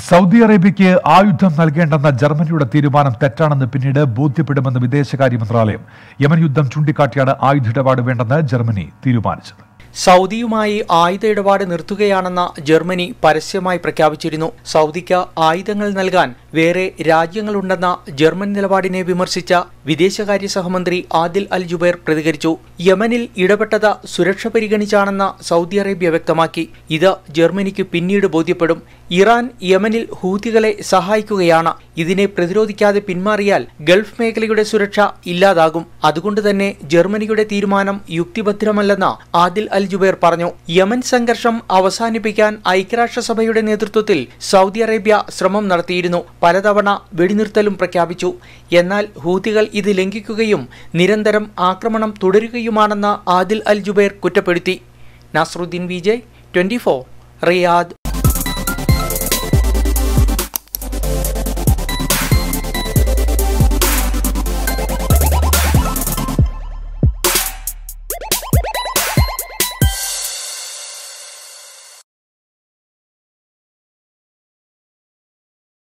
Saudi അറേബ്യയ്ക്ക് ആയുധം നൽകേണ്ടെന്ന ജർമ്മനിയുടെ തീരുമാനം തെറ്റാണെന്ന് പിന്നീട് ബോധ്യപ്പെടുമെന്ന് വിദേശകാര്യ മന്ത്രാലയം യമൻ യുദ്ധം ചൂണ്ടിക്കാട്ടിയാണ് ആയുധ ഇടപാട് വേണ്ടെന്ന് ജർമ്മനി തീരുമാനിച്ചത് സൗദിയുമായി ആയുധ ഇടപാട് നിർത്തുകയാണെന്ന് ജർമ്മനി പരസ്യമായി പ്രഖ്യാപിച്ചിരുന്നു സൗദിക്ക് ആയുധങ്ങൾ നൽകാൻ വേറെ രാജ്യങ്ങളുണ്ടെന്ന ജർമ്മൻ നിലപാടിനെ വിമർശിച്ച വിദേശകാര്യ സഹമന്ത്രി ആദിൽ അൽ ജുബൈർ പ്രതികരിച്ചു യമനിൽ ഇടപെട്ടത് സുരക്ഷ പരിഗണിച്ചാണെന്ന് സൗദി അറേബ്യ വ്യക്തമാക്കി ഇത് ജർമ്മനിക്ക് പിന്നീട് ബോധ്യപ്പെടും ഇറാൻ യമനിൽ ഹൂതികളെ സഹായിക്കുകയാണ് ഇതിനെ പ്രതിരോധിക്കാതെ പിന്മാറിയാൽ ഗൾഫ് മേഖലയുടെ സുരക്ഷ ഇല്ലാതാകും അതുകൊണ്ട് തന്നെ ജർമ്മനിയുടെ തീരുമാനം യുക്തിഭദ്രമല്ലെന്ന് ആദിൽ അൽ ജുബൈർ പറഞ്ഞു യമൻ സംഘർഷം അവസാനിപ്പിക്കാൻ ഐക്യരാഷ്ട്രസഭയുടെ നേതൃത്വത്തിൽ സൗദി അറേബ്യ ശ്രമം നടത്തിയിരുന്നു പലതവണ വെടിനിർത്തലും പ്രഖ്യാപിച്ചു എന്നാൽ ഹൂതികൾ ഇത് ലംഘിക്കുകയും നിരന്തരം ആക്രമണം തുടരുകയുമാണെന്ന് ആദിൽ അൽ ജുബൈർ കുറ്റപ്പെടുത്തി നസ്രുദ്ദീൻ വിജയ് ട്വന്റി റിയാദ്